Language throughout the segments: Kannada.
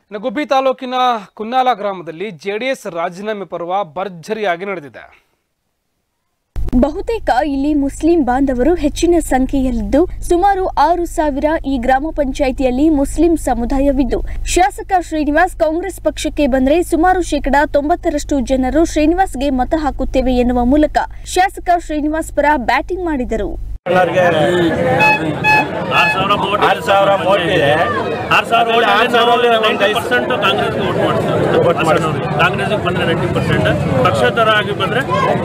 ಇನ್ನು ಗುಬ್ಬಿ ತಾಲೂಕಿನ ಕುನ್ನಾಲ ಗ್ರಾಮದಲ್ಲಿ ಜೆಡಿಎಸ್ ರಾಜೀನಾಮೆ ಪರ್ವ ಭರ್ಜರಿಯಾಗಿ ನಡೆದಿದೆ ಬಹುತೇಕ ಇಲ್ಲಿ ಮುಸ್ಲಿಂ ಬಾಂಧವರು ಹೆಚ್ಚಿನ ಸಂಖ್ಯೆಯಲ್ಲಿದ್ದು ಸುಮಾರು ಆರು ಸಾವಿರ ಈ ಗ್ರಾಮ ಪಂಚಾಯಿತಿಯಲ್ಲಿ ಮುಸ್ಲಿಂ ಸಮುದಾಯವಿದ್ದು ಶಾಸಕ ಶ್ರೀನಿವಾಸ್ ಕಾಂಗ್ರೆಸ್ ಪಕ್ಷಕ್ಕೆ ಬಂದರೆ ಸುಮಾರು ಶೇಕಡಾ ತೊಂಬತ್ತರಷ್ಟು ಜನರು ಶ್ರೀನಿವಾಸ್ಗೆ ಮತ ಹಾಕುತ್ತೇವೆ ಎನ್ನುವ ಮೂಲಕ ಶಾಸಕ ಶ್ರೀನಿವಾಸ್ ಪರ ಬ್ಯಾಟಿಂಗ್ ಮಾಡಿದರು ಆರು ಸಾವಿರ vote ಆರು ಸಾವಿರ vote ಇದೆ. ಆರು ಸಾವಿರ vote ಆರು ಅಲ್ಲಿ ಸಾವಿರದಲ್ಲಿ ನಾವು ಒಂದು 90% ಕಾಂಗ್ರೆಸ್ಗೆ vote ಮಾಡ್ತೀವಿ. Vote ಮಾಡ್ತೀವಿ. ಕಾಂಗ್ರೆಸ್ಗೆ ಬಂದ್ರೆ ನೈಂಟಿ ಪರ್ಸೆಂಟ್ ಪಕ್ಷೇತರ ಆಗಿ ಬಂದ್ರೆ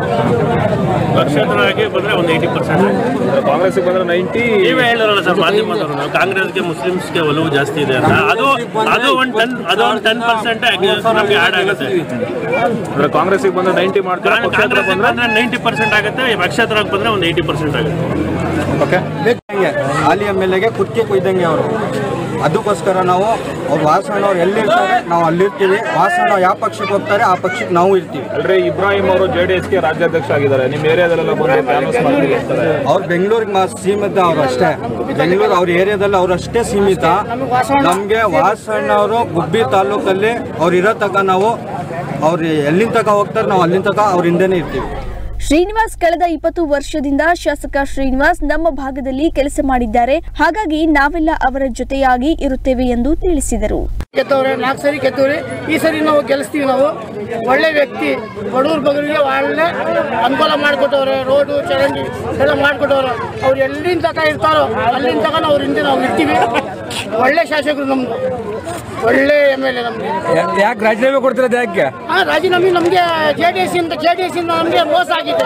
ಪಕ್ಷೇತರ ಆಗಿ ಬಂದ್ರೆ ಒಂದು ಏಯ್ಟಿ ಪರ್ಸೆಂಟ್ ಕಾಂಗ್ರೆಸ್ ಬಂದ್ರೆ ನೈಂಟಿ ನೀವೇ ಹೇಳಿದ್ರಲ್ಲ ಸರ್ ಮಾಧ್ಯಮದವರು ನಾವು ಕಾಂಗ್ರೆಸ್ಗೆ ಮುಸ್ಲಿಮ್ಸ್ಗೆ ಒಲವು ಜಾಸ್ತಿ ಇದೆ ಅಂತ ಅದು ಅದು ಒಂದು ಟೆನ್ ಅದು ಒಂದು ಟೆನ್ ಪರ್ಸೆಂಟ್ ನಮಗೆ ಆ್ಯಡ್ ಆಗುತ್ತೆ ಅಂದ್ರೆ ಕಾಂಗ್ರೆಸ್ ಬಂದ್ರೆ ನೈಂಟಿ ಮಾಡ್ತಾರೆ ಪಕ್ಷೇತರ ಕಾಂಗ್ರೆಸ್ ಬಂದ್ರೆ ಬಂದ್ರೆ ನೈಂಟಿ ಪರ್ಸೆಂಟ್ ಆಗುತ್ತೆ ಪಕ್ಷೇತರಕ್ಕೆ ಬಂದ್ರೆ ಒಂದು ಏಯ್ಟಿ ಪರ್ಸೆಂಟ್ ಆಗುತ್ತೆ ಓಕೆ ಹಂಗೆ ಹಾಲಿ ಎಮ್ ಎಲ್ ಎಗೆ ಕುತ್ತಿಗೆ ಕೊಯ್ದಂಗೆ ಅವರು ಅದಕ್ಕೋಸ್ಕರ ನಾವು ಅವ್ರು ವಾಸಣ್ಣ ಅವ್ರು ಎಲ್ಲಿರ್ತಾರೆ ನಾವು ಅಲ್ಲಿರ್ತೀವಿ ವಾಸಣ್ಣ ಯಾವ ಪಕ್ಷಕ್ಕೆ ಹೋಗ್ತಾರೆ ಆ ಪಕ್ಷಕ್ಕೆ ನಾವು ಇರ್ತೀವಿ ಅಲ್ರಿ ಇಬ್ರಾಹಿಂ ಅವರು ಜೆ ಡಿ ಎಸ್ಗೆ ರಾಜ್ಯಾಧ್ಯಕ್ಷ ಆಗಿದ್ದಾರೆ ನಿಮ್ಮ ಏರಿಯಾದಲ್ಲೆಲ್ಲ ಬಂದು ಕ್ಯಾನ್ವಸ್ ಮಾಡ್ತೀವಿ ಅಂತಾರೆ ಅವ್ರು ಬೆಂಗಳೂರಿಗೆ ಮಾ ಸೀಮಿತ ಅವ್ರು ಅಷ್ಟೇ ಬೆಂಗಳೂರು ಅವ್ರ ಏರಿಯಾದಲ್ಲಿ ಅವ್ರು ಅಷ್ಟೇ ಸೀಮಿತ ನಮಗೆ ವಾಸಣ್ಣ ಅವರು ಗುಬ್ಬಿ ತಾಲೂಕಲ್ಲಿ ಅವ್ರು ಇರೋ ತನಕ ನಾವು ಅವ್ರು ಎಲ್ಲಿಂದ ತನಕ ಹೋಗ್ತಾರೆ ನಾವು ಅಲ್ಲಿಂದ ತನಕ ಅವ್ರ ಹಿಂದೆನೇ ಇರ್ತೀವಿ ಶ್ರೀನಿವಾಸ್ ಕಳೆದ ಇಪ್ಪತ್ತು ವರ್ಷದಿಂದ ಶಾಸಕ ಶ್ರೀನಿವಾಸ್ ನಮ್ಮ ಭಾಗದಲ್ಲಿ ಕೆಲಸ ಮಾಡಿದ್ದಾರೆ ಹಾಗಾಗಿ ನಾವೆಲ್ಲ ಅವರ ಜೊತೆಯಾಗಿ ಇರುತ್ತೇವೆ ಎಂದು ತಿಳಿಸಿದರು ಗೆದ್ದವ್ರೆ ನಾಲ್ಕು ಸರಿ ಗೆದ್ದವ್ರೆ ಈ ಸರಿ ನಾವು ಗೆಲ್ಲಿಸ್ತೀವಿ ನಾವು ಒಳ್ಳೆ ವ್ಯಕ್ತಿ ಬಡವ್ರ ಬಗರಿಗೆ ಒಳ್ಳೆ ಅನುಕೂಲ ಮಾಡಿಕೊಟ್ಟವ್ರೆ ರೋಡು ಚರಂಡಿ ಎಲ್ಲ ಮಾಡಿಕೊಟ್ಟವ್ರೆ ಅವ್ರು ಎಲ್ಲಿಂದ ತನಕ ಇರ್ತಾರೋ ಅಲ್ಲಿಂದ ತನಕ ನಾವು ಅವ್ರ ಹಿಂದೆ ನಾವು ಇರ್ತೀವಿ ಒಳ್ಳೆ ಶಾಸಕರು ನಮ್ದು ಒಳ್ಳೆ ಎಮ್ ಎಲ್ ಎ ನಮಗೆ ಯಾಕೆ ರಾಜೀನಾಮೆ ಕೊಡ್ತಿರೋದು ಯಾಕೆ ಹಾಂ ರಾಜೀನಾಮೆ ನಮಗೆ ಜೆ ಡಿ ಎಸ್ ಇಂದ ಜೆ ಡಿ ಎಸ್ ಇಂದ ನಮಗೆ ಮೋಸ ಆಗಿದೆ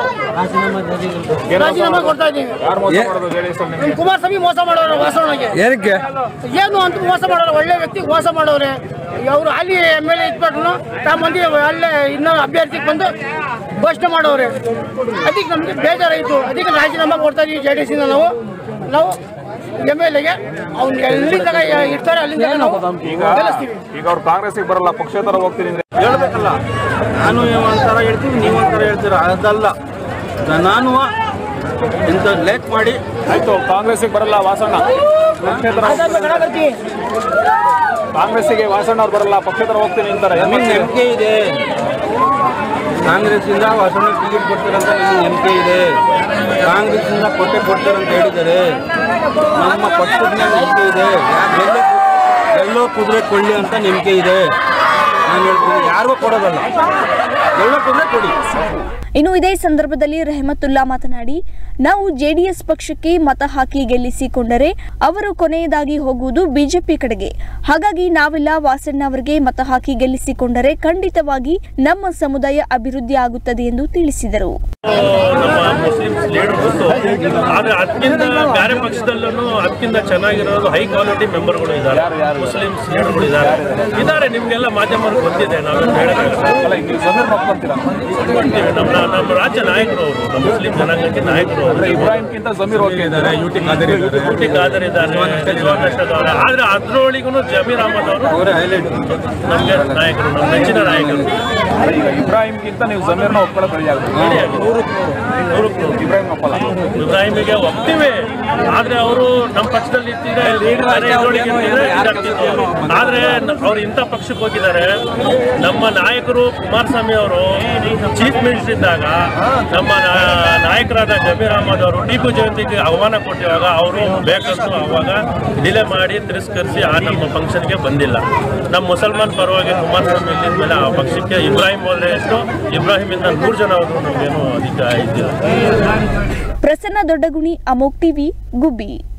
ರಾಜೀನಾಮೆ ಕೊಡ್ತಾ ಇದ್ದೀವಿ ಯಾರು ಮೋಸ ಮಾಡೋದು ಜೆ ಡಿ ಎಸ್ ಅಲ್ಲಿ ನಮ್ಮ ಕುಮಾರಸ್ವಾಮಿ ಮೋಸ ಮಾಡೋರು ವಾಸವಣಿಗೆ ಏನಕ್ಕೆ ಏನು ಅಂತ ಮೋಸ ಮಾಡೋರು ಒಳ್ಳೆ ವ್ಯಕ್ತಿಗೆ ಮೋಸ ಮಾಡೋರೆ ಅವರು ಅಲ್ಲಿ ಎಮ್ ಎಲ್ ಎ ಇದ್ಬಿಟ್ರು ತಾವು ಮಂದಿ ಅಲ್ಲೇ ಇನ್ನೂ ಅಭ್ಯರ್ಥಿಗೆ ಬಂದು ಘೋಷಣೆ ಮಾಡೋರೆ ಅದಕ್ಕೆ ನಮಗೆ ಬೇಜಾರಾಯಿತು ಅದಕ್ಕೆ ರಾಜೀನಾಮೆ ಕೊಡ್ತಾ ಇದೀವಿ ಜೆ ಡಿ ಎಸ್ಸಿಂದ ನಾವು ನಾವು ಎಮ್ ಎಲ್ ಎಗೆ ಅವ್ನು ಎಲ್ಲಿಂದ ಇರ್ತಾರೆ ಅಲ್ಲಿಂದ ನಾವು ಗೆಲ್ಲಿಸ್ತೀವಿ ಈಗ ಅವ್ರು ಕಾಂಗ್ರೆಸ್ಗೆ ಬರಲ್ಲ ಪಕ್ಷೇತರ ಹೋಗ್ತೀನಿ ಅಂದ್ರೆ ಹೇಳ್ಬೇಕಲ್ಲ ನಾನು ಒಂಥರ ಹೇಳ್ತೀನಿ ನೀವು ಒಂಥರ ಹೇಳ್ತೀರ ಅದಲ್ಲ ನಾನು ಇಂಥ ಲೇಟ್ ಮಾಡಿ ಆಯ್ತು ಕಾಂಗ್ರೆಸ್ಗೆ ಬರಲ್ಲ ವಾಸಣ್ಣ ಪಕ್ಷೇತರ ಕಾಂಗ್ರೆಸ್ಸಿಗೆ ವಾಸಣ್ಣ ಅವ್ರು ಬರಲ್ಲ ಪಕ್ಷೇತರ ಹೋಗ್ತೀನಿ ಅಂತಾರೆ ಏನ್ ನಮಗೆ ಮಾಡ್ತೀರಿ? ನಂಬಿಕೆ ಇದೆ ಕಾಂಗ್ರೆಸ್ಸಿಂದ ವಾಸಣ್ಣ ಟಿಕೆಟ್ ಕೊಡ್ತಾರಂತ ನಮಗೆ ನಂಬಿಕೆ ಇದೆ ಕಾಂಗ್ರೆಸ್ಸಿಂದ ಕೊಟ್ಟೆ ಕೊಡ್ತಾರಂತ ಹೇಳಿದ್ದಾರೆ ನಮ್ಮ ಪಕ್ಷದ ಮೇಲೆ ನಂಬಿಕೆ ಇದೆ ಎಲ್ಲೋ ಎಲ್ಲೋ ಕುದುರೆ ಕೊಳ್ಳಿ ಅಂತ ನಂಬಿಕೆ ಇದೆ ನಾನು ಹೇಳ್ತೀನಿ ಯಾರಿಗೂ ಕೊಡೋದಲ್ಲ ಎಲ್ಲೋ ಕುದುರೆ ಕೊಡಿ ಇನ್ನು ಇದೇ ಸಂದರ್ಭದಲ್ಲಿ ರೆಹಮತುಲ್ಲಾ ಮಾತನಾಡಿ ನಾವು ಜೆಡಿಎಸ್ ಪಕ್ಷಕ್ಕೆ ಮತ ಹಾಕಿ ಗೆಲ್ಲಿಸಿಕೊಂಡರೆ ಅವರು ಕೊನೆಯದಾಗಿ ಹೋಗುವುದು ಬಿಜೆಪಿ ಕಡೆಗೆ ಹಾಗಾಗಿ ನಾವೆಲ್ಲ ವಾಸಣ್ಣ ಅವರಿಗೆ ಮತ ಹಾಕಿ ಗೆಲ್ಲಿಸಿಕೊಂಡರೆ ಖಂಡಿತವಾಗಿ ನಮ್ಮ ಸಮುದಾಯ ಅಭಿವೃದ್ಧಿ ಆಗುತ್ತದೆ ಎಂದು ತಿಳಿಸಿದರು ನಮ್ಮ ಮುಸ್ಲಿಮ್ಸ್ ಲೀಡರ್ ಬಂದು ಆದ್ರೆ ಅದಕ್ಕಿಂತ ಬೇರೆ ಪಕ್ಷದಲ್ಲೂ ಅದಕ್ಕಿಂತ ಚೆನ್ನಾಗಿರೋದು ಹೈ ಕ್ವಾಲಿಟಿ ಮೆಂಬರ್ಗಳು ಇದ್ದಾರೆ ಮುಸ್ಲಿಮ್ಸ್ ಲೀಡರ್ಗಳು ಇದ್ದಾರೆ ಇದ್ದಾರೆ ನಿಮ್ಗೆಲ್ಲ ಮಾಧ್ಯಮರು ಗೊತ್ತಿದೆ ನಾವು ಹೇಳಕ್ಕಾಗಲ್ಲ ಅಲ್ಲ ಈಗ ನೀವು ಸಮೀರ್ ಒಪ್ಕೊಂತೀರಾ ಒಪ್ಕೊಂತೀವಿ. ನಮ್ಮ ನಮ್ಮ ರಾಜ್ಯ ನಾಯಕರು ಅವರು ನಮ್ಮ ಮುಸ್ಲಿಂ ಜನಾಂಗಕ್ಕೆ ನಾಯಕರು ಅಂದ್ರೆ ಇಬ್ರಾಹಿಂಗಿಂತ ಸಮೀರ್ ಓಕೆ ಇದ್ದಾರೆ ಯುಟಿ ಊಟಿ ಖಾದರ್ ಇದ್ದಾರೆ ಶಿವಾನಷ್ಟದವರು ಆದ್ರೆ ಅದ್ರೊಳಗೂ ಜಮೀರ್ ಅಹಮದ್ ಅವರು ಅವರೇ ಹೈಲೈಟ್ ನಮಗೆ ನಾಯಕರು ನಮ್ಮ ನೆಚ್ಚಿನ ನಾಯಕರು ಈಗ ಇಬ್ರಾಹಿಂಗಿಂತ ನೀವು ಸಮೀರ್ನ ಒಪ್ಕೊಳ್ಳೋದು ರೆಡಿ ಆಗುತ್ತೆ ನೂರಕ್ಕೆ ನೂರು. ಇಬ್ರಾಹಿಂ ಒಪ್ಪಲ್ಲ ಇಬ್ರಾಹಿಮಿಗೆ ಒಪ್ತೀವಿ ಆದ್ರೆ ಅವರು ನಮ್ಮ ಪಕ್ಷದಲ್ಲಿ ಇರ್ತಿದ್ರೆ ಬೇರೆ ಇದ್ರೊಳಗೆ ಇರ್ತಿದ್ರೆ ಇದಾಗ್ತಿತ್ತು. ಆದ್ರೆ ನ- ಅವ್ರು ಇಂಥ ಪಕ್ಷಕ್ಕೆ ಹೋಗಿದ್ದಾರೆ ನಮ್ಮ ನಾಯಕರು ಕುಮಾರಸ್ವಾಮಿ ಅವರು ಚೀಫ್ ಮಿನಿಸ್ಟರ್ ಇದ್ದಾಗ ನಮ್ಮ ನಾ- ನಾಯಕರಾದ ಜಮೀರ್ ಅಹಮದ್ ಅವರು ಟಿಪ್ಪು ಜಯಂತಿಗೆ ಆಹ್ವಾನ ಕೊಟ್ಟಿರುವಾಗ ಅವರು ಬೇಕಂತೂ ಅವಾಗ ಡಿಲೇ ಮಾಡಿ ತಿರಸ್ಕರಿಸಿ ಆ ನಮ್ಮ ಫಂಕ್ಷನ್ಗೆ ಬಂದಿಲ್ಲ ನಮ್ಮ ಮುಸಲ್ಮಾನ್ ಪರವಾಗಿ ಕುಮಾರಸ್ವಾಮಿ ಇದ್ದ ಮೇಲೆ ಆ ಪಕ್ಷಕ್ಕೆ ಇಬ್ರಾಹಿಂ ಹೋದ್ರೆ ಎಷ್ಟು ಇಬ್ರಾಹಿಮಿಂದ ನೂರು ಜನ ಹೋದ್ರು ನಮಗೇನು ಅಧಿಕ ಇದ್ದಿಲ್ಲ ಪ್ರಸನ್ನ ದೊಡ್ಡಗುಣಿ ಅಮೋಕ್ ಟಿವಿ ಗುಬ್ಬಿ